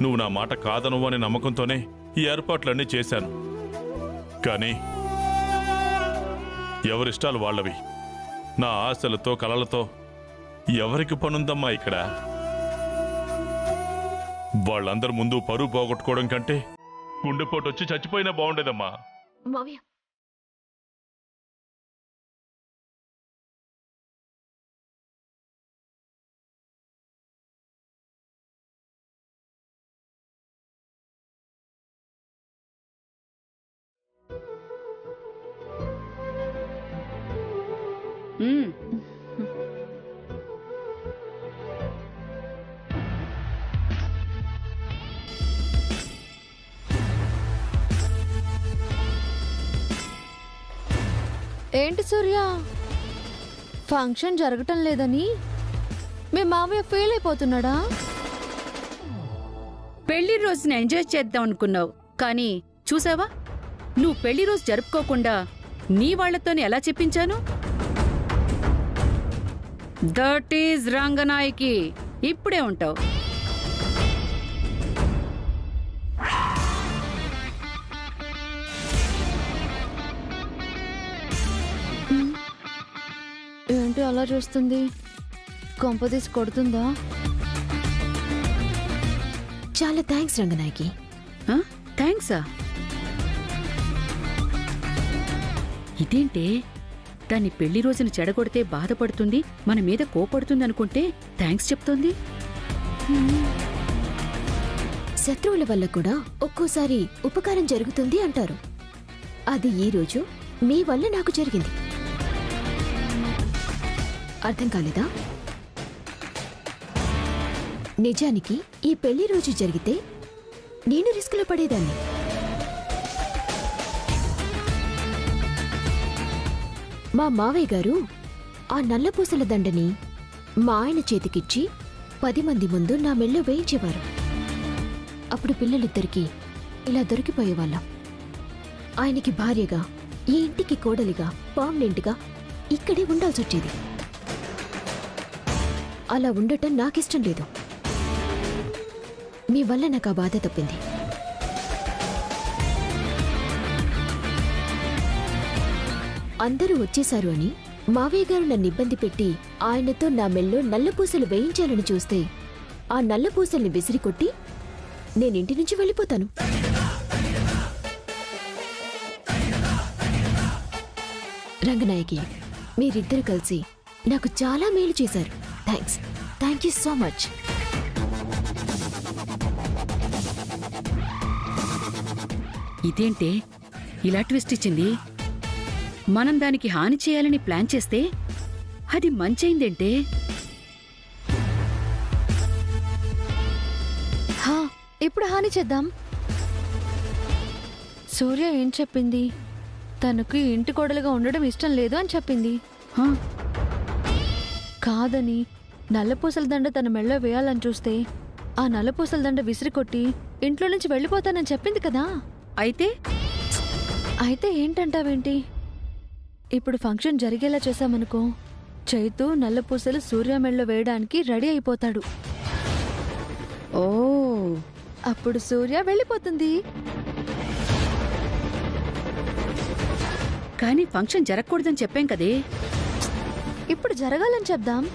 నువ్వు నా మాట కాదనువు అనే నమ్మకంతోనే ఈ ఏర్పాట్లన్నీ చేశాను కానీ ఎవరిష్టాలు వాళ్ళవి నా ఆశలతో కలలతో ఎవరికి పనుందమ్మా ఇక్కడ వాళ్ళందరి ముందు పరువు పోగొట్టుకోవడం కంటే గుండెపోటు వచ్చి చచ్చిపోయినా బాగుండేదమ్మా మావయ్య ఉమ్, ఏంటి సూర్య ఫంక్షన్ జరగటం లేదని మీ మామయ్య ఫెయిల్ అయిపోతున్నాడా పెళ్లి రోజుని ఎంజాయ్ చేద్దాం అనుకున్నావు కానీ చూసావా నువ్వు పెళ్లి రోజు జరుపుకోకుండా నీ వాళ్లతోనే ఎలా చెప్పించాను దట్ ఈజ్ రంగనాయకి ఇప్పుడే ఉంటావు ఏంటి అలా చూస్తుంది కొంపదీసి కొడుతుందా చాలా థ్యాంక్స్ రంగనాయకి థ్యాంక్సా ఇదేంటే దాన్ని పెళ్లి రోజున చెడగొడితే బాధపడుతుంది మన మీద కోపడుతుంది అనుకుంటే థ్యాంక్స్ చెప్తోంది శత్రువుల వల్ల కూడా ఒక్కోసారి ఉపకారం జరుగుతుంది అంటారు అది ఈ రోజు మీ వల్ల నాకు జరిగింది అర్థం కాలేదా నిజానికి ఈ పెళ్లి రోజు జరిగితే నేను రిస్కులో పడేదాన్ని మా మావయ్య గారు ఆ నల్లపూసల దండని మా ఆయన చేతికిచ్చి పది మంది ముందు నా మెళ్ళో వేయించేవారు అప్పుడు పిల్లలిద్దరికీ ఇలా దొరికిపోయేవాళ్ళం ఆయనకి భార్యగా ఈ ఇంటికి కోడలిగా పర్మనెంట్గా ఇక్కడే ఉండాల్సి వచ్చేది అలా ఉండటం నాకిష్టం లేదు మీ వల్ల నాకు ఆ బాధ తప్పింది అందరూ వచ్చేశారు అని మావయ్య గారు నన్ను ఇబ్బంది పెట్టి ఆయనతో నా మెల్లో నల్లపూసలు వేయించాలని చూస్తే ఆ నల్లపూసల్ని విసిరికొట్టి నేనింటి నుంచి వెళ్ళిపోతాను రంగనాయకి మీరిద్దరు కలిసి నాకు చాలా మేలు చేశారు thanks thank you so much ఇదేంటే ఇలా ట్విస్ట్ ఇచ్చింది మనం దానికి హాని చేయాలని ప్లాన్ చేస్తే అది మంచైందేంటే హా ఇప్పుడు హాని చేద్దాం సూర్య ఏం చెప్పింది తనకు ఈ ఇంటి కోడలుగా ఉండడం ఇష్టం లేదు అని చెప్పింది హా, కాదని నల్లపూసల దండ తన మెళ్ళో వేయాలని చూస్తే ఆ నల్లపూసల దండ విసిరికొట్టి ఇంట్లో నుంచి వెళ్ళిపోతానని చెప్పింది కదా అయితే అయితే ఏంటంటావేంటి ఇప్పుడు ఫంక్షన్ జరిగేలా చేశామనుకో చైతు నల్లపూసలు సూర్య మెళ్ళో వేయడానికి రెడీ అయిపోతాడు ఓ అప్పుడు సూర్య వెళ్ళిపోతుంది కానీ ఫంక్షన్ జరగకూడదని చెప్పాం కదే ఇప్పుడు జరగాలని చెప్దాం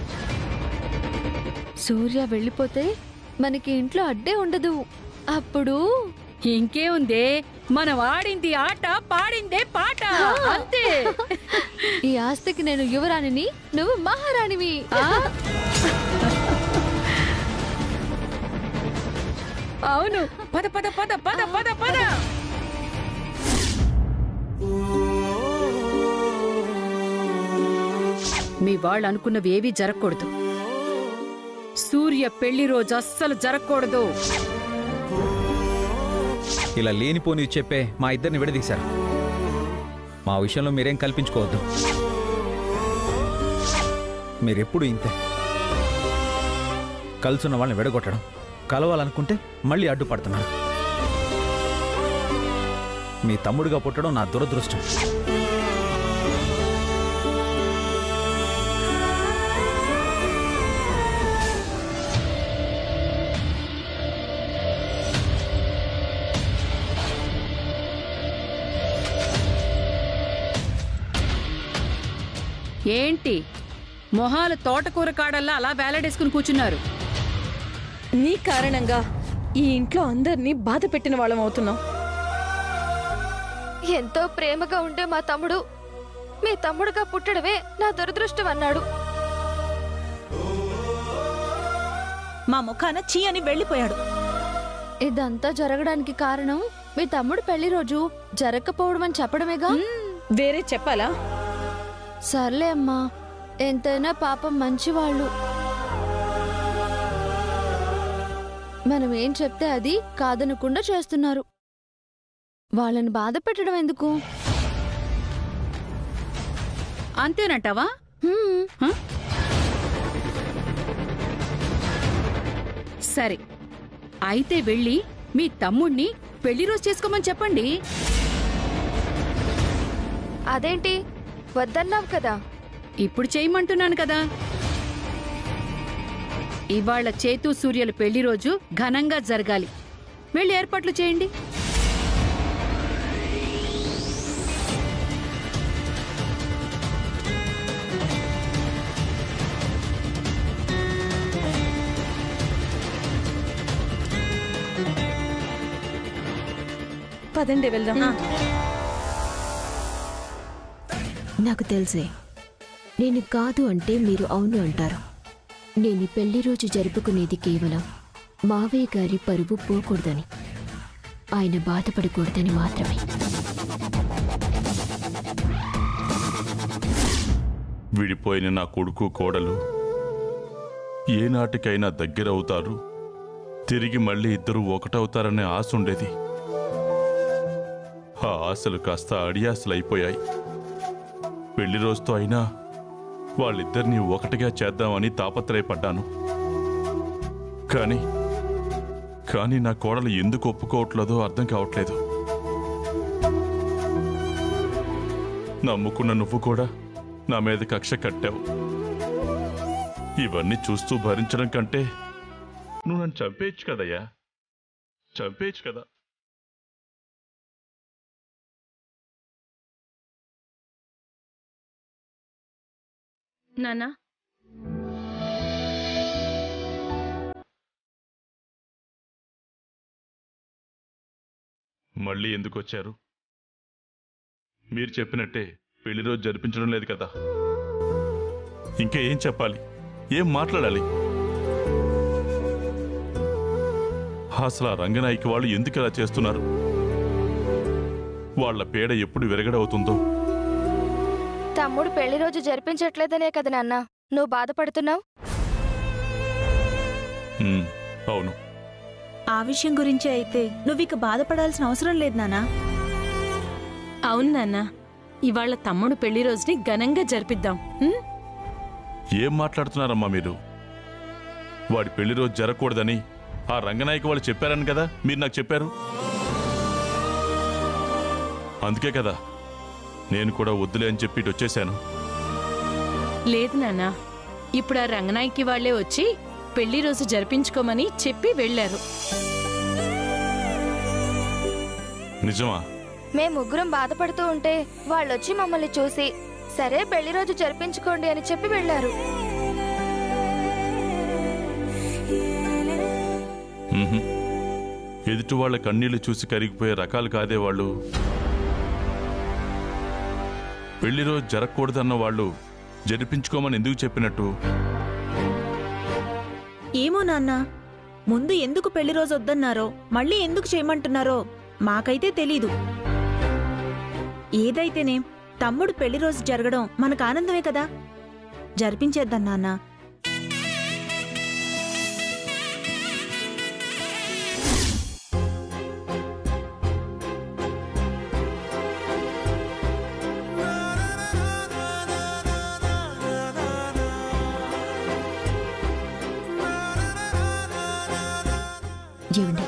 సూర్య వెళ్ళిపోతే మనకి ఇంట్లో అడ్డే ఉండదు అప్పుడు ఇంకే ఉందే మనం ఆడింది ఆట పాడిందే పాట అంతే ఈ ఆస్తికి నేను యువరాణిని నువ్వు మహారాణివి ఆ? అవును పద పద పద పద పద పద మీ వాళ్ళు అనుకున్నవి ఏవీ జరగకూడదు సూర్య పెళ్లి రోజు అస్సలు జరగకూడదు ఇలా లేనిపోని చెప్పే మా ఇద్దరిని విడదీశారు మా విషయంలో మీరేం కల్పించుకోవద్దు మీరెప్పుడు ఇంతే కలుసున్న వాళ్ళని విడగొట్టడం కలవాలనుకుంటే మళ్ళీ అడ్డుపడుతున్నారు మీ తమ్ముడిగా పుట్టడం నా దురదృష్టం ఏంటి మొహాలు తోటకూర కాడల్లా అలా వేలాడేసుకుని కూర్చున్నారు నీ కారణంగా ఈ ఇంట్లో అందరినీ బాధ పెట్టిన వాళ్ళం అవుతున్నాం ఎంతో ప్రేమగా ఉండే మా తమ్ముడు మీ తమ్ముడుగా పుట్టడమే నా దురదృష్టం అన్నాడు మా ముఖాన చీ అని వెళ్ళిపోయాడు ఇదంతా జరగడానికి కారణం మీ తమ్ముడు పెళ్లి రోజు జరగకపోవడం అని చెప్పడమేగా వేరే చెప్పాలా సర్లే అమ్మా ఎంతైనా పాపం మంచివాళ్ళు మనం ఏం చెప్తే అది కాదనకుండా చేస్తున్నారు వాళ్ళని బాధ పెట్టడం ఎందుకు అంతేనంటావా హ్మ్, హ? సరే అయితే వెళ్ళి మీ తమ్ముణ్ణి పెళ్లి రోజు చేసుకోమని చెప్పండి అదేంటి వద్దన్నావు కదా ఇప్పుడు చేయమంటున్నాను కదా ఇవాళ చేతు సూర్యుల పెళ్లి రోజు ఘనంగా జరగాలి వెళ్ళి ఏర్పాట్లు చేయండి పదండి వెళ్దాం నాకు తెలిసే నేను కాదు అంటే మీరు అవును అంటారు నేను ఈ పెళ్లి రోజు జరుపుకునేది కేవలం మావయ్య గారి పరువు పోకూడదని ఆయన బాధపడకూడదని మాత్రమే విడిపోయిన నా కొడుకు కోడలు ఏనాటికైనా దగ్గరవుతారు తిరిగి మళ్ళీ ఇద్దరు ఒకటవుతారనే ఆశ ఉండేది ఆ ఆశలు కాస్త అడియాసలైపోయాయి పెళ్లి రోజుతో అయినా వాళ్ళిద్దరినీ ఒకటిగా చేద్దామని తాపత్రయపడ్డాను కానీ కానీ నా కోడలు ఎందుకు ఒప్పుకోవట్లేదో అర్థం కావట్లేదు నమ్ముకున్న నువ్వు కూడా నా మీద కక్ష కట్టావు ఇవన్నీ చూస్తూ భరించడం కంటే నువ్వు నన్ను చంపేయచ్చు కదయ్యా చంపేయచ్చు కదా నానా మళ్ళీ ఎందుకు వచ్చారు మీరు చెప్పినట్టే పెళ్లి రోజు జరిపించడం లేదు కదా ఇంకా ఏం చెప్పాలి ఏం మాట్లాడాలి అసలు ఆ రంగనాయకి వాళ్ళు ఎందుకు ఇలా చేస్తున్నారు వాళ్ళ పేడ ఎప్పుడు విరగడవుతుందో తమ్ముడు పెళ్లి రోజు జరిపించట్లేదనే కదా నాన్న నువ్వు బాధపడుతున్నావు ఉమ్, అవును ఆ విషయం గురించి అయితే నువ్వు ఇక బాధపడాల్సిన అవసరం లేదు నానా అవును నాన్న ఇవాళ తమ్ముడు పెళ్లి రోజుని ఘనంగా జరిపిద్దాం ఉం? ఏం మాట్లాడుతున్నారమ్మా మీరు వాడి పెళ్లి రోజు జరగకూడదని ఆ రంగనాయకి వాళ్ళు చెప్పారని కదా మీరు నాకు చెప్పారు అందుకే కదా నేను కూడా వద్దులే అని చెప్పి ఇటు వచ్చేశాను లేదు నాన్న ఇప్పుడు ఆ రంగనాయకి వాళ్లే వచ్చి పెళ్లి రోజు జరిపించుకోమని చెప్పి వెళ్లారు నిజమా మేము ముగ్గురం బాధపడుతూ ఉంటే వాళ్ళొచ్చి మమ్మల్ని చూసి సరే పెళ్లి రోజు జరిపించుకోండి అని చెప్పి వెళ్లారు మ్మ్హ్. ఎదుటి వాళ్ళ కన్నీళ్లు చూసి కరిగిపోయే రకాలు కాదే వాళ్ళు పెళ్లి రోజు జరగకూడదన్న వాళ్ళు జరిపించుకోమని ఎందుకు చెప్పినట్టు ఏమో నాన్న ముందు ఎందుకు పెళ్లి రోజు వద్దన్నారో మళ్ళీ ఎందుకు చేయమంటున్నారో మాకైతే తెలీదు ఏదైతేనేం తమ్ముడు పెళ్లి రోజు జరగడం మనకు ఆనందమే కదా జరిపించేద్దాం నాన్న ఏమండి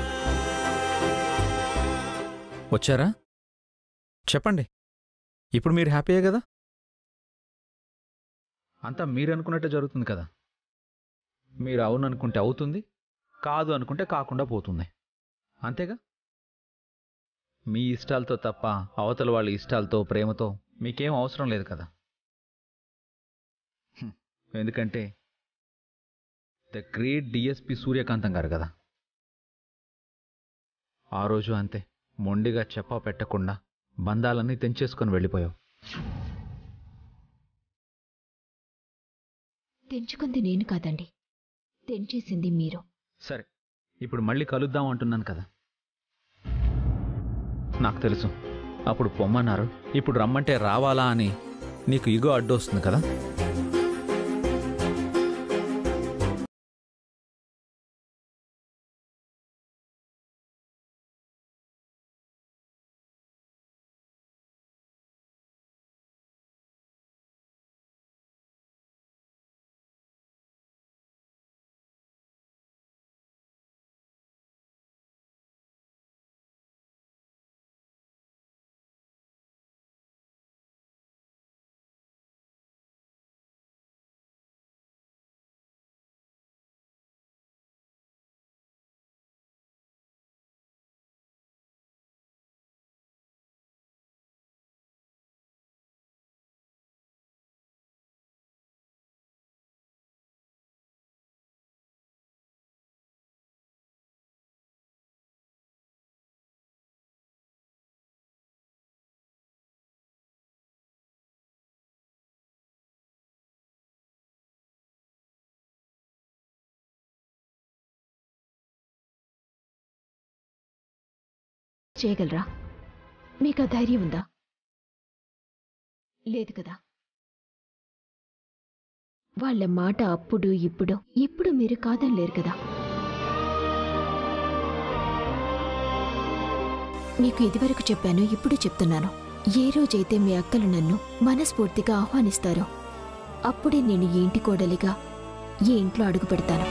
వచ్చారా చెప్పండి ఇప్పుడు మీరు హ్యాపీయే కదా అంతా మీరు అనుకున్నట్టే జరుగుతుంది కదా మీరు అవును అనుకుంటే అవుతుంది కాదు అనుకుంటే కాకుండా పోతుంది అంతేగా మీ ఇష్టాలతో తప్ప అవతల వాళ్ళ ఇష్టాలతో ప్రేమతో మీకేం అవసరం లేదు కదా ఎందుకంటే ద గ్రేట్ డిఎస్పి సూర్యకాంతం గారు కదా ఆ రోజు అంతే మొండిగా చెప్పా పెట్టకుండా బంధాలన్నీ తెంచేసుకొని వెళ్ళిపోయావు తెంచుకుంది నేను కాదండి తెంచేసింది మీరు సరే ఇప్పుడు మళ్ళీ కలుద్దాం అంటున్నాను కదా నాకు తెలుసు అప్పుడు పొమ్మన్నారు ఇప్పుడు రమ్మంటే రావాలా అని నీకు ఇగో అడ్డొస్తుంది కదా చేయగలరా మీకు ఆ ధైర్యం ఉందా లేదు కదా వాళ్ళ మాట అప్పుడు ఇప్పుడు ఇప్పుడు మీరు కాదనలేరు కదా మీకు ఇదివరకు చెప్పాను ఇప్పుడు చెప్తున్నాను ఏ రోజైతే మీ అక్కలు నన్ను మనస్ఫూర్తిగా ఆహ్వానిస్తారో అప్పుడే నేను ఈ ఇంటి కోడలిగా ఈ ఇంట్లో అడుగు పెడతాను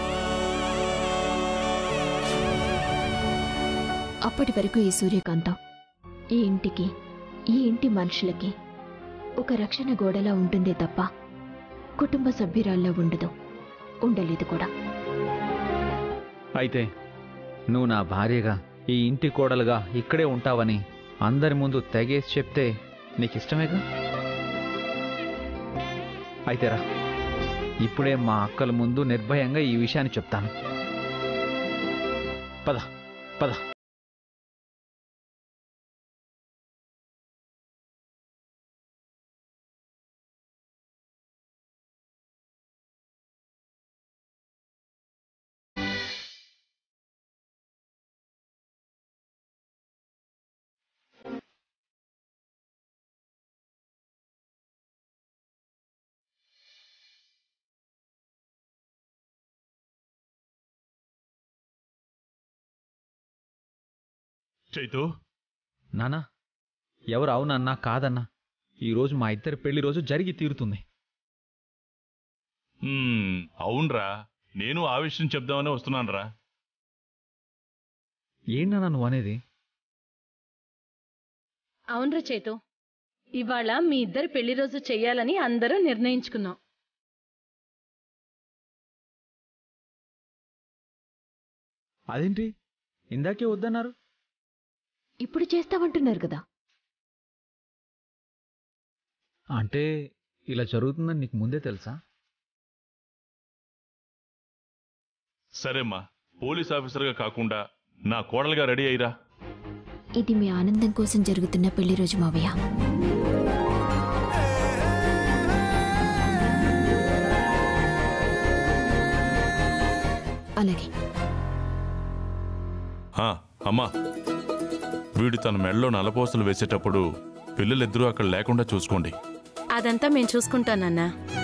అప్పటి వరకు ఈ సూర్యకాంతం ఈ ఇంటికి ఈ ఇంటి మనుషులకి ఒక రక్షణ గోడలా ఉంటుందే తప్ప కుటుంబ సభ్యురాల్లా ఉండదు ఉండలేదు కూడా అయితే నువ్వు నా భార్యగా ఈ ఇంటి కోడలుగా ఇక్కడే ఉంటావని అందరి ముందు తెగేసి చెప్తే నీకు ఇష్టమేగా అయితే రా ఇప్పుడే మా అక్కల ముందు నిర్భయంగా ఈ విషయాన్ని చెప్తాను పద పద చైతు నానా ఎవరు అవునన్నా కాదన్నా ఈరోజు మా ఇద్దరి పెళ్లి రోజు జరిగి తీరుతుంది హ్మ్, అవునరా నేను ఆ విషయం చెప్దామని వస్తున్నానురా ఏంటన్నా నువ్వు అనేది అవునరా చేతు ఇవాళ మీ ఇద్దరి పెళ్లి రోజు చెయ్యాలని అందరూ నిర్ణయించుకున్నాం అదేంటి ఇందాకే వద్దన్నారు ఇప్పుడు చేస్తామంటున్నారు కదా అంటే ఇలా జరుగుతుందని నీకు ముందే తెలుసా సరేమ్మా పోలీస్ ఆఫీసర్గా కాకుండా నా కోడలుగా రెడీ అయ్యిరా ఇది మీ ఆనందం కోసం జరుగుతున్న పెళ్లి రోజు మావయ్య అలాగే ఆ, అమ్మా వీడు తన మెడలో నలపోసలు వేసేటప్పుడు పిల్లలిద్దరూ అక్కడ లేకుండా చూసుకోండి అదంతా మేము చూసుకుంటానన్నా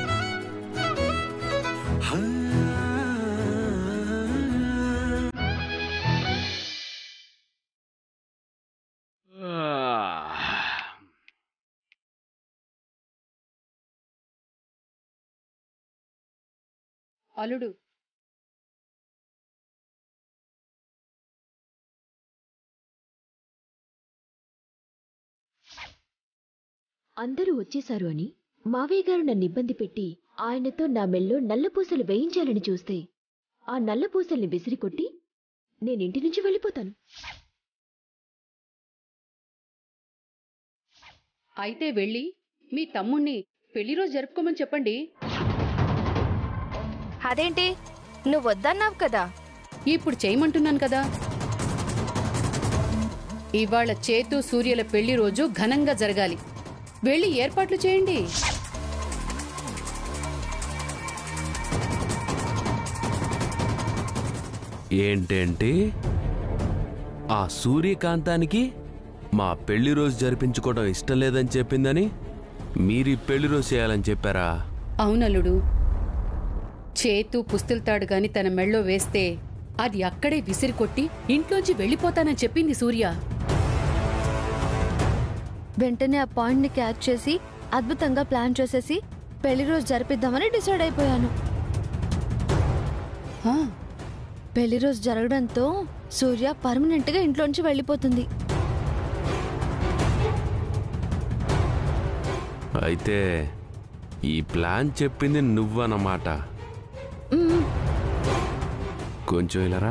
అలుడు అందరూ వచ్చేశారు అని మావయ్య గారు నన్ను ఇబ్బంది పెట్టి ఆయనతో నా మెల్లో నల్లపూసలు వేయించాలని చూస్తే ఆ నల్లపూసల్ని విసిరికొట్టి నేనింటి నుంచి వెళ్ళిపోతాను అయితే వెళ్ళి మీ తమ్ముణ్ణి పెళ్లి రోజు జరుపుకోమని చెప్పండి అదేంటి నువ్వు వద్దన్నావు కదా ఇప్పుడు చేయమంటున్నాను కదా ఇవాళ చేతు సూర్యుల పెళ్లి రోజు ఘనంగా జరగాలి వెళ్ళి ఏర్పాట్లు చేయండి ఏంటేంటి ఆ సూర్యకాంతానికి మా పెళ్లి రోజు జరిపించుకోవడం ఇష్టం లేదని చెప్పిందని మీరు ఈ పెళ్లి రోజు చేయాలని చెప్పారా అవునల్లుడు చేతు పుస్తులుతాడు గాని తన మెళ్ళో వేస్తే అది అక్కడే విసిరికొట్టి ఇంట్లోంచి వెళ్ళిపోతానని చెప్పింది సూర్య వెంటనే ఆ పాయింట్ని క్యాచ్ చేసి అద్భుతంగా ప్లాన్ చేసేసి పెళ్లి రోజు జరిపిద్దామని డిసైడ్ అయిపోయాను ఆ, పెళ్లి రోజు జరగడంతో సూర్య పర్మనెంట్ గా ఇంట్లోంచి వెళ్ళిపోతుంది అయితే ఈ ప్లాన్ చెప్పింది నువ్వన్నమాట మ్మ్. కొంచెం ఇలారా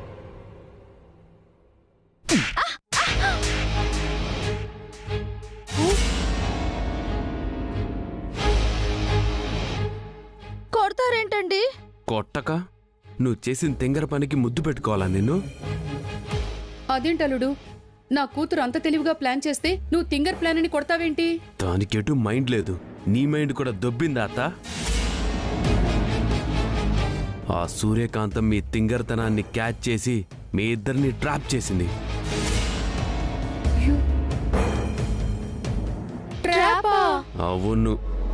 కొడతారేంటండి కొట్టక నువ్వు చేసిన తెంగర పనికి ముద్దు పెట్టుకోవాలా నిన్ను అదేంటల్లుడు నా కూతురు అంత తెలివిగా ప్లాన్ చేస్తే నువ్వు తింగర్ ప్లాన్ అని కొడతావేంటి దానికెటు మైండ్ లేదు నీ మైండ్ కూడా దొబ్బిందా అత్త ఆ సూర్యకాంతం మీ తింగరతనాన్ని క్యాచ్ చేసి మీ ఇద్దరిని ట్రాప్ చేసింది ట్రాపా అవును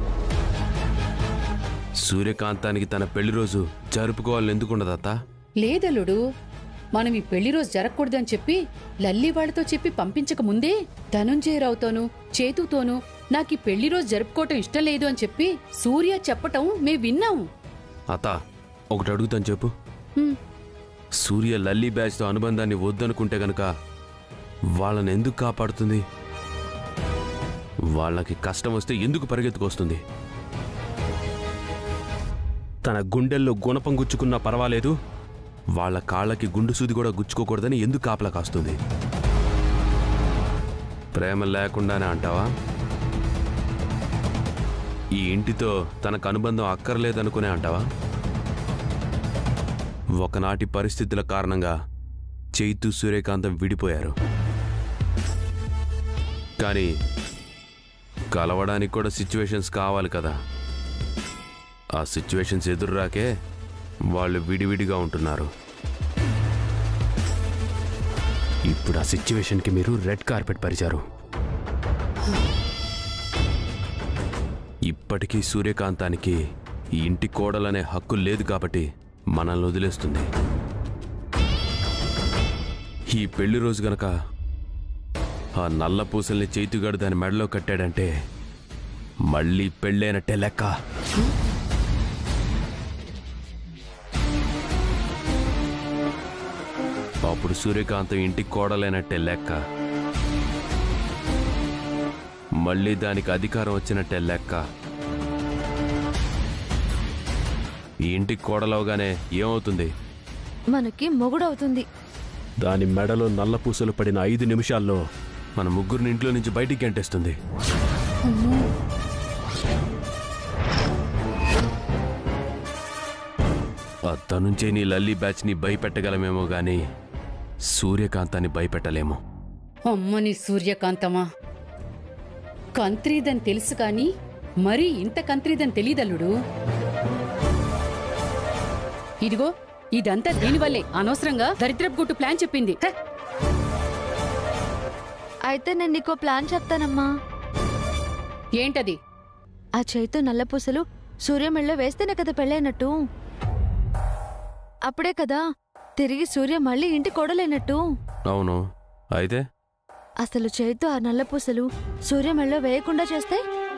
సూర్యకాంతానికి తన పెళ్లి రోజు జరుపుకోవాలని ఎందుకుండదు అత్త లేదల్లుడు మనం ఈ పెళ్లి రోజు జరగకూడదని చెప్పి లల్లి వాళ్ళతో చెప్పి పంపించక ముందే ధనుంజయరావుతోనూ చేతుతోనూ నాకు ఈ పెళ్లి రోజు జరుపుకోవటం ఇష్టం లేదు అని చెప్పి సూర్య చెప్పటం మే విన్నాం అత్త ఒకటి అడుగుతాను చెప్పు హ్మ్. సూర్య లల్లీ బ్యాచ్తో అనుబంధాన్ని వద్దనుకుంటే గనక వాళ్ళని ఎందుకు కాపాడుతుంది వాళ్ళకి కష్టం వస్తే ఎందుకు పరిగెత్తుకొస్తుంది తన గుండెల్లో గుణపం గుచ్చుకున్నా పర్వాలేదు వాళ్ళ కాళ్ళకి గుండు సూది కూడా గుచ్చుకోకూడదని ఎందుకు కాపలా కాస్తుంది ప్రేమ లేకుండానే అంటావా ఈ ఇంటితో తనకు అనుబంధం అక్కర్లేదనుకునే అంటావా ఒకనాటి పరిస్థితుల కారణంగా చైతు సూర్యకాంతం విడిపోయారు కానీ కలవడానికి కూడా సిచ్యువేషన్స్ కావాలి కదా ఆ సిచ్యువేషన్స్ ఎదురురాకే వాళ్ళు విడివిడిగా ఉంటున్నారు ఇప్పుడు ఆ సిచ్యువేషన్కి మీరు రెడ్ కార్పెట్ పరిచారు ఇప్పటికీ సూర్యకాంతానికి ఈ ఇంటి కోడలనే హక్కు లేదు కాబట్టి మనల్ని వదిలేస్తుంది ఈ పెళ్లి రోజు గనక ఆ నల్ల పూసల్ని చేతిగాడు దాని మెడలో కట్టాడంటే మళ్ళీ పెళ్ళైనట్టే లెక్క అప్పుడు సూర్యకాంతం ఇంటికి కోడలైనట్టే లెక్క మళ్ళీ దానికి అధికారం వచ్చినట్టే లెక్క ఈ ఇంటికి కోడలవగానే ఏమవుతుంది మనకి మొగుడవుతుంది దాని మెడలో నల్ల పూసలు పడిన ఐదు నిమిషాల్లో మన ముగ్గురిని ఇంట్లో నుంచి బయటికి గంటేస్తుంది అత్త నుంచే నీ లల్లీ బ్యాచ్ని భయపెట్టగలమేమో గాని సూర్యకాంతాన్ని భయపెట్టలేము అమ్మని సూర్యకాంతమా కంత్రీదని తెలుసు కాని మరీ ఇంత కంత్రీదని తెలీదల్లుడు ఇదిగో ఇదంతా దీనివల్లే అనవసరంగా దరిద్రపు గుట్టు ప్లాన్ చెప్పింది హ! అయితే నేను నీకో ప్లాన్ చెప్తానమ్మా ఏంటది ఆ చేతు నల్లపూసలు సూర్యమెళ్ళలో వేస్తేనే కదా పెళ్ళైనట్టు అప్పుడే కదా తిరిగి సూర్య మళ్ళీ ఇంటి కొడలేనట్టు అవును అయితే అసలు చేతు ఆ నల్లపూసలు సూర్యమెళ్ళలో వేయకుండా చేస్తే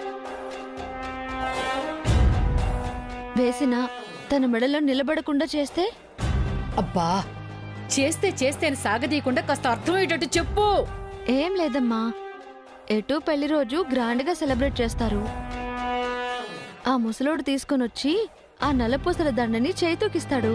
వేసిన తన మెడలో నిలబడకుండా చేస్తే అబ్బా చేస్తే చేస్తే అని సాగదీయకుండా కాస్త అర్థమయ్యేటట్టు చెప్పు ఏం లేదమ్మా ఎటు పెళ్లి రోజు గ్రాండ్గా సెలబ్రేట్ చేస్తారు ఆ ముసలోడు తీసుకొనొచ్చి ఆ నల్లపూసల దండని చేతుకిస్తాడు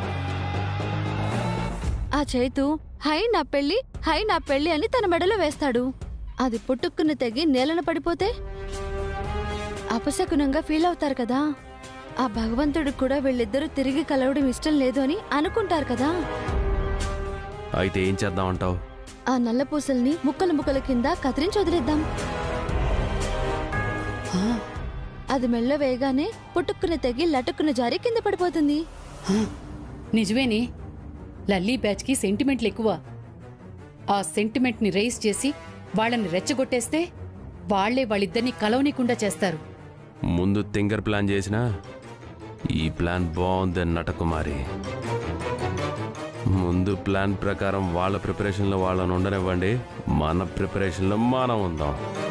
ఆ చేతు హై నా పెళ్లి హై నా పెళ్లి అని తన మెడలో వేస్తాడు అది పుట్టుక్కున తెగి నేలన పడిపోతే అపశకునంగా ఫీల్ అవుతారు కదా ఆ భగవంతుడికి కూడా వీళ్ళిద్దరూ తిరిగి కలవడం ఇష్టం లేదు అని అనుకుంటారు కదా అయితే ఏం చేద్దామంటావు ఆ నల్లపూసల్ని ముక్కలు ముక్కల కింద కత్తిరించి వదిలేద్దాం ఆ, అది మెల్ల వేయగానే పుట్టుక్కున తెగి లటుక్కున జారి కింద పడిపోతుంది ఆ, నిజమేనే లల్లీ బ్యాచ్కి సెంటిమెంట్లు ఎక్కువ ఆ సెంటిమెంట్ని రైజ్ చేసి వాళ్ళని రెచ్చగొట్టేస్తే వాళ్లే వాళ్ళిద్దరిని కలవనీకుండా చేస్తారు ముందు తింగర్ ప్లాన్ చేసినా ఈ ప్లాన్ బాగుంది నటకుమారి ముందు ప్లాన్ ప్రకారం వాళ్ళ ప్రిపరేషన్లో వాళ్ళని ఉండనివ్వండి మన ప్రిపరేషన్లో మనం ఉందాం